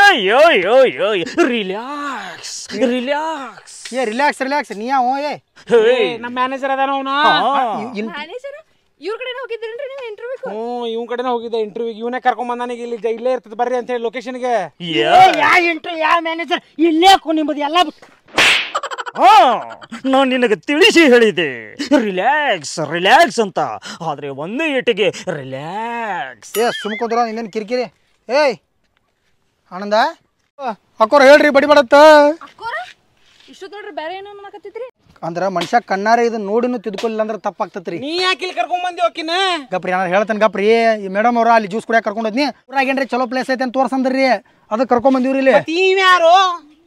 ರಿಲ್ಯಾಕ್ಸ್ ರಿಲ್ಯಾಕ್ಸ್ ಏ ರಿಲ್ಯಾಕ್ಸ್ ರಿಲ್ಯಾಕ್ಸ್ ನೀ ಯಾವ ಏ ನಮ್ಮ ಮ್ಯಾನೇಜರ್ ಅದಾನ ಅವನ ಇನ್- ಮ್ಯಾನೇಜರ್ ಇವ್ರ ಕಡೆ ಹೋಗಿದ್ರೇನ್ರಿ ನೀವು ಇಂಟರ್ವ್ಯೂ ಹ್ಞೂ ಇವ್ ಕಡೆನೇ ಹೋಗಿದ್ದೆ ಇಂಟರ್ವ್ಯೂ ಇವನೇ ಕರ್ಕೊಂಡ್ ಬಂದಾನೀಗ ಇಲ್ಲಿ ಜ- ಇಲ್ಲೇ ಇರ್ತದೆ ಬರ್ರಿ ಅಂತ ಹೇಳಿ ಲೊಕೇಶನ್ಗೆ ಯಾ ಇಂಟ್ರು ಯಾವ ಮ್ಯಾನೇಜರ್ ಇಲ್ಲೇ ಕೊ ನಿಮ್ಮದು ಎಲ್ಲ ಬಿಟ್ಟು ಹಾ ನಾನು ನಿನಗೆ ತಿಳಿಸಿ ಹೇಳಿದೆ ರಿಲ್ಯಾಕ್ಸ್ ರಿಲ್ಯಾಕ್ಸ್ ಅಂತ ಆದ್ರೆ ಒಂದೇ ಏಟಿಗೆ ರಿಲ್ಯಾಕ್ಸ್ ಏ ಸುಮ್ಕೊಂದ್ರ ಇನ್ನೇನು ಕಿರಿಕಿರಿ ಏಯ್ ಆನಂದ ಅಕ್ಕೋರ್ ಹೇಳ್ರಿ ಬಡಿ ಬಡತ್ತ ಅಕ್ಕೋರ ಇಷ್ಟು ನೋಡ್ರಿ ಬೇರೆ ಏನೋ ಅನ್ನಕತ್ತಿದ್ರಿ ಅಂದ್ರ ಮನುಷ್ಯ ಕಣ್ಣಾರೆ ಇದನ್ನ ನೋಡಿನೂ ತಿದ್ಕೊಲಿಲ್ಲ ಅಂದ್ರೆ ತಪ್ಪಾಗ್ತತ್ರಿ ನೀ ಯಾಕೆ ಇಲ್ಲಿ ಕರ್ಕೊಂಡ್ ಬಂದಿ ಓಕಿನ ಗಪ್ರಿ ಏನಾರು ಹೇಳ್ತಾನೆ ಗಪ್ರಿ ಈ ಮೇಡಮ್ ಅವ್ರ ಅಲ್ಲಿ ಜ್ಯೂಸ್ ಕುಡಿಯಕ್ಕೆ ಕರ್ಕೊಂಡು ಹೋದ್ನಿ ಊರಾಗ ಏನ್ರಿ ಚಲೋ ಪ್ಲೇಸ್ ಐತೆ ಅಂತ ತೋರ್ಸಂದ್ರಿ ಅದಕ್ಕೆ ಕರ್ಕೊಂಡ್ ಬಂದಿವ್ರಿ ಇಲ್ಲಿ ನೀವ್ ಯಾರು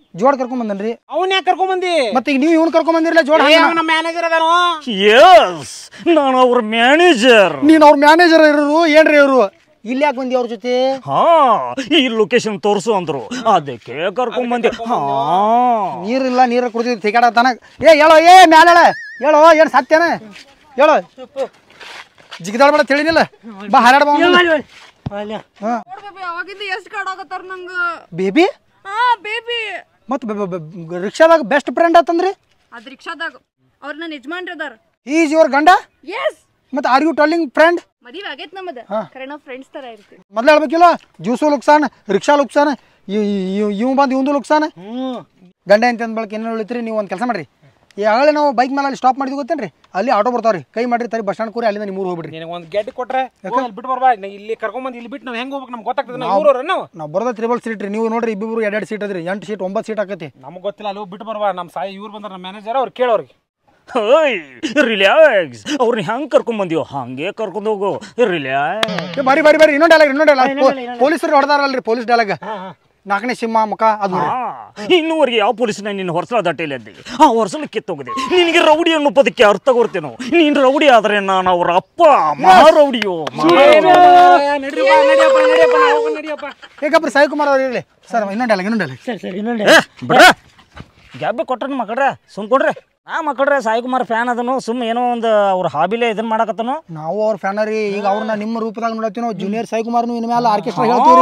ಜೋಡ್ ಕರ್ಕೊಂಡ್ ಬಂದನ್ರಿ ಅವನ್ ಯಾಕೆ ಕರ್ಕೊಂಡ್ ಬಂದಿ ಮತ್ತೆ ಈಗ ನೀವು ಇವ್ನ ಕರ್ಕೊಂಡ್ ಬಂದಿರಲ್ಲ ಜೋಡ್ ಏ, ಅವ್ನ ಮ್ಯಾನೇಜರ್ ಅದಾನು ಎಸ್ ನಾನು ಅವ್ರ ಮ್ಯಾನೇಜರ್ ನೀನು ಅವ್ರ ಮ್ಯಾನೇಜರ್ ಇರೋರು ಏನ್ರಿ ಇವರು ಇಲ್ಲಿ ಯಾಕೆ ಬಂದಿ ಅವ್ರ ಜೊತೆ ಹಾ ಈ ಲೊಕೇಶನ್ ತೋರಿಸು ಅಂದ್ರು ಅದಕ್ಕೆ ಕರ್ಕೊಂಡ್ ಬಂದೆ ಹಾ ನೀರಿಲ್ಲ ನೀರ ಕುಡ್ದಿದ್ದು ತಿಗಾಡತಾನ ಏ ಹೇಳೋ ಏ ಮ್ಯಾಲ ಹೇಳೋ ಏನು ಸತ್ಯನ ಹೇಳೋ ಜಿಗಿದಾಡ್ಬೇಡ ತಿಳಿನಿಲ್ಲ ಬಾ ಹಾರಾಡ ಬಾ ಅಲ್ಲ ಹಾಂ ನೋಡ್ ಬೇಬಿ ಅವಾಗಿಂದ ಎಷ್ಟು ಕಾಡಾಕತ್ತಾರ ನಂಗ ಬೇಬಿ ಹಾ ಬೇಬಿ ಮತ್ತು ರಿಕ್ಷಾದಾಗ ಬೆಸ್ಟ್ ಫ್ರೆಂಡ್ ಆತಂದ್ರಿ ಅದ್ ರಿಕ್ಷಾದಾಗ ಅವ್ರ ನನ್ನ ಯಜಮಾನ್ರಿ ಅದಾರ ಈಸ್ ಯುವರ್ ಗಂಡ ಎಸ್ ಮತ್ತು ಆರ್ ಯು ಟೆಲ್ಲಿಂಗ್ ಫ್ರೆಂಡ್ ಮದುವೆ ಆಗೈತ್ ನಮ್ಮದ ಖರೆ ನಾವು ಫ್ರೆಂಡ್ಸ್ ತರ ಇರ್ತೀವಿ ಮೊದ್ಲು ಹೇಳ್ಬೇಕಿಲ್ಲ ಜ್ಯೂಸು ಲುಕ್ಸಾನ್ ರಿಕ್ಷಾ ಲುಕ್ಸಾನ್ ಇವ್ ಬಂದು ಇವಂದು ಲುಕ್ಸಾನ್ ಗಂಡ ಅಂತ ಅಂದ ಬಳಕ ಏನು ಉಳಿತ್ರಿ ನೀವು ಒಂದು ಕೆಲಸ ಮಾಡ್ರಿ ಯಾಗಲೇ ನಾವು ಬೈಕ್ ಮೇಲೆ ಅಲ್ಲಿ ಸ್ಟಾಪ್ ಮಾಡಿದ್ವಿ ಗೊತ್ತೇನ್ರಿ ಅಲ್ಲಿ ಆಟೋ ಬರ್ತಾವ್ರಿ ಕೈ ಮಾಡ್ರಿ ತರಿ ಬಸ್ ಸ್ಟ್ಯಾಂಡ್ ಕೂರಿ ಅಲ್ಲಿಂದ ನಿಮ್ಮ ಊರು ಹೋಗ್ಬಿಡ್ರಿ ನಿನಗೆ ಒಂದು ಗೆಡ್ಡೆ ಕೊಟ್ರೆ ಹೋಗ್ ಅಲ್ಲಿ ಬಿಟ್ಟು ಬರ್ಬಾ ನಾ ಇಲ್ಲಿ ಕರ್ಕೊಂಡ್ ಬಂದು ಇಲ್ಲಿ ಬಿಟ್ಟು ನಾವು ಹೆಂಗ್ ಹೋಗ್ಬೇಕು ನಮ್ಗೆ ಗೊತ್ತಾಗ್ತದೆ ನಾವು ಊರವ್ರ ನಾವು ನಾವು ಬರೋದ ತ್ರಿಬಲ್ ಸೀಟ್ ರೀ ನೀವು ನೋಡ್ರಿ ಇಬ್ಬಿಬ್ರು ಎರಡು ಸೀಟ್ ಅದ್ರಿ ಎಂಟು ಸೀಟ್ ಒಂಬತ್ತು ಸೀಟ್ ಆಕತಿ ನಮ್ಗೆ ಗೊತ್ತಿಲ್ಲ ಅಲ್ಲಿ ಹೋಗಿ ಬಿಟ್ಟು ಬರ್ಬಾ ನಮ್ಮ ಸಾಯಿ ಇವ್ರು ಬಂದಾರ ನಮ್ಮ ಮ್ಯಾನೇಜರ್ ಅವ್ರು ಕೇಳೋರಿಗೆ ಹೋಯ್ ರಿಲ್ಯಾಕ್ಸ್ ಅವ್ರನ್ನ ಹೆಂಗ್ ಕರ್ಕೊಂಡ್ ಬಂದಿವೋ ಹಂಗೆ ಕರ್ಕೊಂಡ್ ಹೋಗು ರಿಲ್ಯಾಕ್ಸ್ ಏ, ಬಾರಿ ಬಾರಿ ಬಾರಿ ಇನ್ನೊಂದು ಡೈಲಾಗ್ ಇನ್ನೊಂದು ಡೈಲಾಗ್ ಪೊಲೀಸರು ಹೊಡೆದಾರಲ್ರಿ ಪೊಲೀಸ್ ಡೈಲಾಗ್ ನಾಲ್ಕನೇ ಸಿಂಹ ಮುಖ ಅದು ರೀ. ಇನ್ನೂವರೆಗೆ ಯಾವ ಪೊಲೀಸ್ನ ನಿನ್ನ ಹೊರಸಲ ದಟ್ಟೆಯಲ್ಲಿ ಅಂದಿ ಆ ಹೊರಸಲ ಕಿತ್ತೋಗಿದೆ ನಿನಗೆ ರೌಡಿ ಅನ್ನೋ ಪದಕ್ಕೆ ಅರ್ಥ ಕೊಡ್ತೇನೋ ನೀನ್ ರೌಡಿ ಆದ್ರೆ ನಾನು ಅವ್ರ ಅಪ್ಪ ಮಹಾ ರೌಡಿಯೋ ಮಹಾ ನಡಿಯಪ್ಪ ನಡಿಯಪ್ಪ ನಡಿಯಪ್ಪ ನಾವು ಹೋಗೋಣ ನಡಿಯಪ್ಪ ಹೇಗಪ್ಪ ಸಾಯಿ ಕುಮಾರ್ ಅವ್ರು ಇರಲಿ ಸರ್ ಇನ್ನೊಂದು ಡೈಲಾಗ್ ಇನ್ನೊಂದು ಡೈಲಾಗ್ ಸರಿ ಸರಿ ಇನ್ನೊಂದು ಏ, ಬಿಡ್ರ ಗ್ಯಾಬ್ ಕೊಟ್ರ ಮಕ್ಕಳ್ರೆ ಸುಮ್ ಕೊಡ್ರಿ ನಾ ಮಕ್ಕಳ್ರೆ ಸಾಯಿ ಕುಮಾರ್ ಫ್ಯಾನ್ ಅದನು ಸುಮ್ ಏನೋ ಒಂದು ಅವ್ರ ಹಾಬಿಲೆ ಇದನ್ನ ಮಾಡಕತ್ತನು ನಾವು ಅವ್ರ ಫ್ಯಾನ್ ರೀ ಈಗ ಅವ್ರನ್ನ ನಿಮ್ಮ ರೂಪದಾಗ ನೋಡತ್ತೀವಿ ನಾವು ಜೂನಿಯರ್ ಸಾಯಿ ಕುಮಾರ್ ಇನ್ ಮೇಲೆ ಆರ್ಕೆಸ್ಟ್ರಾ ಹೇಳ್ತೀವಿ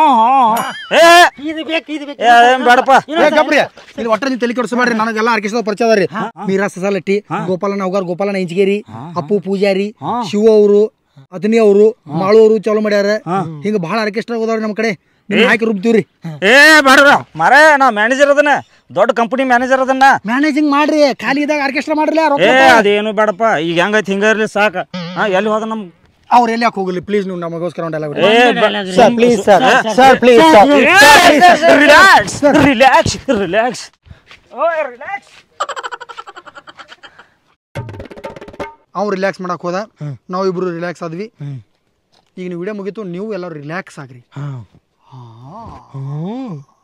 ಏ ಇದು ಬೇಕು ಇದು ಬೇಕು ಏ, ಏನ್ ಬೇಡಪ್ಪ ಹೇಗಪ್ರಿ ಇಲ್ಲಿ ಒಟ್ಟ ನೀವು ತಲೆ ಕೆಡಿಸಬೇಡ್ರಿ ನನಗೆಲ್ಲ ಆರ್ಕೆಸ್ಟ್ರಾ ಪರಿಚಯ ಅದ ರೀ ಮೀರಾ ಸಸಾಲಟ್ಟಿ ಗೋಪಾಲನ ಅವಗಾರ್ ಗೋಪಾಲನ ಇಂಚಗೇರಿ ಅಪ್ಪು ಪೂಜಾರಿ ಶಿವ ಅವರು ಅತನಿ ಅವರು ಮಾಳು ಅವರು ಚಾಲು ಮಾಡ್ಯಾರ ಹಿಂಗ ಬಹಳ ಆರ್ಕೆಸ್ಟ್ರಾ ಹೋದವ್ರಿ ನಮ್ಮ ಕಡೆ ನಿಮ್ ಹಾಕಿ ರೂಪ್ತೀವ್ರಿ ಏ ಬೇಡ್ರ ಮರ ನಾ ಮ್ಯಾನೇಜರ್ ಅದನ್ನ ದೊಡ್ಡ ಕಂಪನಿ ಮ್ಯಾನೇಜರ್ ಅದನ್ನ ಮ್ಯಾನೇಜಿಂಗ್ ಮಾಡ್ರಿ ಖಾಲಿ ಇದ್ದಾಗ ಆರ್ಕೆಸ್ಟ್ರಾ ಮಾಡ್ರಲ್ಲ ಏ ಅದೇನು ಬೇಡಪ್ಪ ಈಗ ಹೆಂಗೈತಿ ಹಿಂಗ ಇರ್ಲಿ ಸಾಕ ಹಾ ಎಲ್ಲಿ ಹೋದ ನಮ್ ಅವ್ರು ಎಲ್ಲಿ ಯಾಕೆ ಹೋಗಲಿ ಪ್ಲೀಸ್ ನೀವು ನಮಗೋಸ್ಕರ ಒಂದು ಡೈಲಾಗ್ ಏ sir please sir sir please relax relax relax relax ಅವ್ನು ರಿಲ್ಯಾಕ್ಸ್ ಮಾಡಕ್ ಹೋದ ನಾವು ಇಬ್ರು ರಿಲ್ಯಾಕ್ಸ್ ಆದ್ವಿ ಈಗ ನೀವು ವಿಡಿಯೋ ಮುಗೀತು ನೀವು ಎಲ್ಲರೂ ರಿಲ್ಯಾಕ್ಸ್ ಆಗ್ರಿ